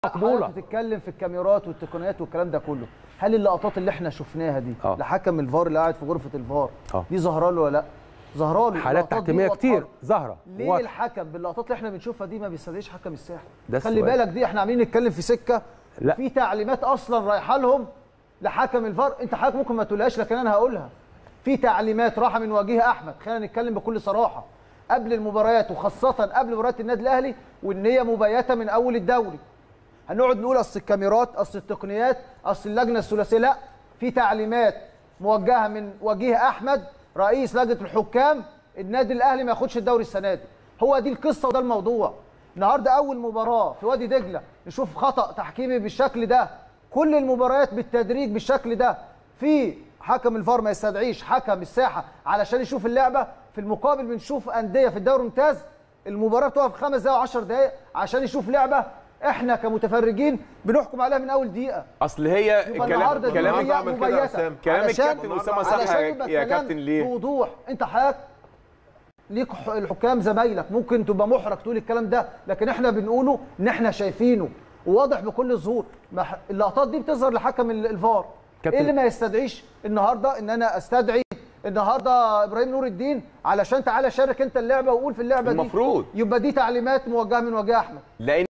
مقبوله حضرتك بتتكلم في الكاميرات والتقنيات والكلام ده كله هل اللقطات اللي احنا شفناها دي آه. لحكم الفار اللي قاعد في غرفه الفار آه. دي ظاهره له ولا لا ظاهره له حالات اللقطات دي تحكيميه واضحة كتير له. ظاهره ليه واضحة. الحكم باللقطات اللي احنا بنشوفها دي ما بيستدعيش حكم الساحه ده خلي السؤال. بالك دي احنا عاملين نتكلم في سكه لا. في تعليمات اصلا رايحه لهم لحكم الفار انت حضرتك ممكن ما تقولهاش لكن انا هقولها في تعليمات راحه من وجيه احمد خلينا نتكلم بكل صراحه قبل المباريات وخاصه قبل مباريات النادي الاهلي والنيه مبيته من اول الدوري هنقعد نقول اصل الكاميرات اصل التقنيات اصل اللجنه الثلاثيه لا في تعليمات موجهه من وجيه احمد رئيس لجنه الحكام النادي الاهلي ما ياخدش الدوري السنه دي هو دي القصه وده الموضوع النهارده اول مباراه في وادي دجله نشوف خطا تحكيمي بالشكل ده كل المباريات بالتدريج بالشكل ده في حكم الفار ما يستدعيش حكم الساحه علشان يشوف اللعبه في المقابل بنشوف انديه في الدوري الممتاز المباراه بتقف خمس دقائق و10 دقائق عشان يشوف لعبه احنا كمتفرجين بنحكم عليها من اول دقيقه اصل هي يبقى كلام النهارده دي كلام هي النهاردة عمل كده يا مبيته أسامة. كلام علشان- الكابتن أسامة صح علشان يا- يبقى يا الكلام كابتن ليه؟ بوضوح انت حضرتك ليك ح- الحكام زمايلك ممكن تبقى محرج تقول الكلام ده لكن احنا بنقوله ان احنا شايفينه وواضح بكل ظهور ما ح- اللقطات دي بتظهر لحكم ال- الفار كابتن- ايه اللي ما يستدعيش النهارده ان انا استدعي النهارده ابراهيم نور الدين علشان تعالى شارك انت اللعبه وقول في اللعبه المفروض. دي يبقى دي تعليمات موجهه من وجه احمد لان